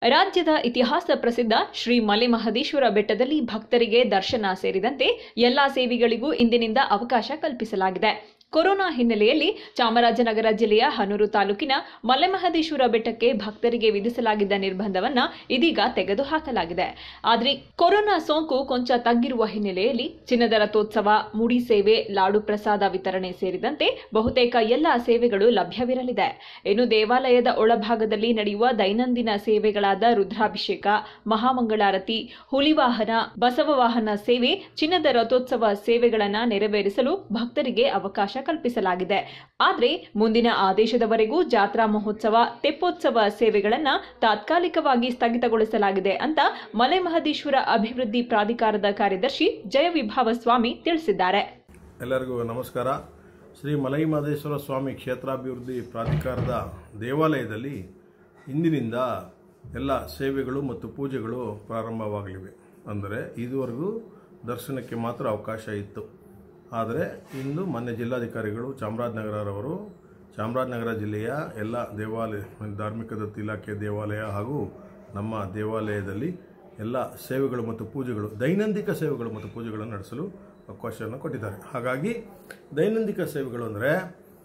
ರಾಜ್ಯದ ಇತಿಹಾಸ ಪ್ರಸಿದ್ಧ ಶ್ರೀ ಮಲೆಮಹದೇಶ್ವರ ಬೆಟ್ಟದಲ್ಲಿ ಭಕ್ತರಿಗೆ ದರ್ಶನ ಸೇರಿದಂತೆ ಎಲ್ಲಾ ಸೇವೆಗಳಿಗೂ ಇಂದಿನಿಂದ ಅವಕಾಶ ಕಲ್ಪಿಸಲಾಗಿದೆ ಕೊರೋನಾ ಹಿನ್ನೆಲೆಯಲ್ಲಿ ಚಾಮರಾಜನಗರ ಜಿಲ್ಲೆಯ ಹನೂರು ತಾಲೂಕಿನ ಮಲೆಮಹದೇಶ್ವರ ಬೆಟ್ಟಕ್ಕೆ ಭಕ್ತರಿಗೆ ವಿಧಿಸಲಾಗಿದ್ದ ನಿರ್ಬಂಧವನ್ನ ಇದೀಗ ತೆಗೆದುಹಾಕಲಾಗಿದೆ ಆದರೆ ಕೊರೋನಾ ಸೋಂಕು ಕೊಂಚ ತಗ್ಗಿರುವ ಹಿನ್ನೆಲೆಯಲ್ಲಿ ಚಿನ್ನದ ರಥೋತ್ಸವ ಮುಡಿ ಸೇವೆ ಲಾಡು ಪ್ರಸಾದ ವಿತರಣೆ ಸೇರಿದಂತೆ ಬಹುತೇಕ ಎಲ್ಲ ಸೇವೆಗಳು ಲಭ್ಯವಿರಲಿದೆ ಇನ್ನು ದೇವಾಲಯದ ಒಳಭಾಗದಲ್ಲಿ ನಡೆಯುವ ದೈನಂದಿನ ಸೇವೆಗಳಾದ ರುದ್ರಾಭಿಷೇಕ ಮಹಾಮಂಗಳಾರತಿ ಹುಲಿವಾಹನ ಬಸವ ವಾಹನ ಸೇವೆ ಚಿನ್ನದ ರಥೋತ್ಸವ ಸೇವೆಗಳನ್ನು ನೆರವೇರಿಸಲು ಭಕ್ತರಿಗೆ ಅವಕಾಶ ಕಲ್ಪಿಸಲಾಗಿದೆ ಆದರೆ ಮುಂದಿನ ಆದೇಶದವರೆಗೂ ಜಾತ್ರಾ ಮಹೋತ್ಸವ ತೆಪ್ಪೋತ್ಸವ ಸೇವೆಗಳನ್ನು ತಾತ್ಕಾಲಿಕವಾಗಿ ಸ್ಥಗಿತಗೊಳಿಸಲಾಗಿದೆ ಅಂತ ಮಲೆಮಹದೇಶ್ವರ ಅಭಿವೃದ್ಧಿ ಪ್ರಾಧಿಕಾರದ ಕಾರ್ಯದರ್ಶಿ ಜಯವಿಭಾವ ಸ್ವಾಮಿ ತಿಳಿಸಿದ್ದಾರೆ ಎಲ್ಲರಿಗೂ ನಮಸ್ಕಾರ ಶ್ರೀ ಮಲೈಮಹದೇಶ್ವರ ಸ್ವಾಮಿ ಕ್ಷೇತ್ರಾಭಿವೃದ್ಧಿ ಪ್ರಾಧಿಕಾರದ ದೇವಾಲಯದಲ್ಲಿ ಇಂದಿನಿಂದ ಎಲ್ಲ ಸೇವೆಗಳು ಮತ್ತು ಪೂಜೆಗಳು ಪ್ರಾರಂಭವಾಗಲಿವೆ ಅಂದರೆ ಇದುವರೆಗೂ ದರ್ಶನಕ್ಕೆ ಮಾತ್ರ ಅವಕಾಶ ಇತ್ತು ಆದರೆ ಇಂದು ಮೊನ್ನೆ ಜಿಲ್ಲಾಧಿಕಾರಿಗಳು ಚಾಮರಾಜನಗರರವರು ಚಾಮರಾಜನಗರ ಜಿಲ್ಲೆಯ ಎಲ್ಲ ದೇವಾಲಯ ಧಾರ್ಮಿಕ ದತ್ತಿ ಇಲಾಖೆ ದೇವಾಲಯ ಹಾಗೂ ನಮ್ಮ ದೇವಾಲಯದಲ್ಲಿ ಎಲ್ಲ ಸೇವೆಗಳು ಮತ್ತು ಪೂಜೆಗಳು ದೈನಂದಿಕ ಸೇವೆಗಳು ಮತ್ತು ಪೂಜೆಗಳನ್ನು ನಡೆಸಲು ಅವಕಾಶವನ್ನು ಕೊಟ್ಟಿದ್ದಾರೆ ಹಾಗಾಗಿ ದೈನಂದಿಕ ಸೇವೆಗಳು ಅಂದರೆ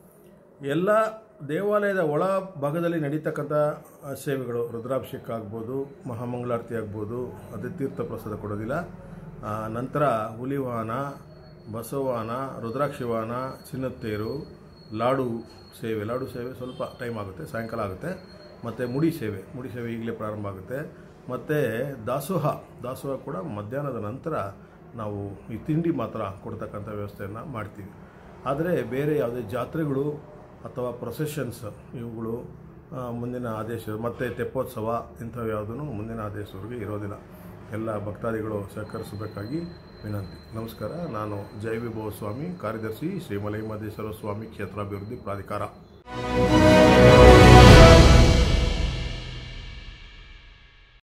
ಎಲ್ಲ ದೇವಾಲಯದ ಒಳ ಭಾಗದಲ್ಲಿ ನಡೀತಕ್ಕಂಥ ಆ, ಸೇವೆಗಳು ರುದ್ರಾಭಿಷೇಕ ಆಗ್ಬೋದು ಮಹಾಮಂಗಳಾರತಿ ಆಗ್ಬೋದು ಅದೇ ತೀರ್ಥ ಪ್ರಸಾದ ಕೊಡೋದಿಲ್ಲ ಆ, ನಂತರ ಹುಲಿವಾಹನ ಬಸವಾಹನ ರುದ್ರಾಕ್ಷಿವಾಹನ ಚಿನ್ನತ್ತೇರು ಲಾಡು ಸೇವೆ ಲಾಡು ಸೇವೆ ಸ್ವಲ್ಪ ಟೈಮ್ ಆಗುತ್ತೆ ಸಾಯಂಕಾಲ ಆಗುತ್ತೆ ಮತ್ತು ಮುಡಿ ಸೇವೆ ಮುಡಿ ಸೇವೆ ಈಗಲೇ ಪ್ರಾರಂಭ ಆಗುತ್ತೆ ಮತ್ತು ದಾಸೋಹ ದಾಸೋಹ ಕೂಡ ಮಧ್ಯಾಹ್ನದ ನಂತರ ನಾವು ಈ ತಿಂಡಿ ಮಾತ್ರ ಕೊಡ್ತಕ್ಕಂಥ ವ್ಯವಸ್ಥೆಯನ್ನು ಮಾಡ್ತೀವಿ ಆದರೆ ಬೇರೆ ಯಾವುದೇ ಜಾತ್ರೆಗಳು ಅಥವಾ ಪ್ರೊಸೆಷನ್ಸ್ ಇವುಗಳು ಆ, ಮುಂದಿನ ಆದೇಶ ಮತ್ತು ತೆಪ್ಪೋತ್ಸವ ಇಂಥವು ಯಾವುದೂ ಮುಂದಿನ ಆದೇಶವರೆಗೆ ಇರೋದಿಲ್ಲ ಎಲ್ಲ ಭಕ್ತಾದಿಗಳು ಸಹಕರಿಸಬೇಕಾಗಿ ವಿನಂತಿ ನಮಸ್ಕಾರ ನಾನು ಜೈ ವಿಭವ ಸ್ವಾಮಿ ಕಾರ್ಯದರ್ಶಿ ಶ್ರೀ ಮಲೈಮಹದೇಶ್ವರ ಸ್ವಾಮಿ ಕ್ಷೇತ್ರಾಭಿವೃದ್ಧಿ ಪ್ರಾಧಿಕಾರ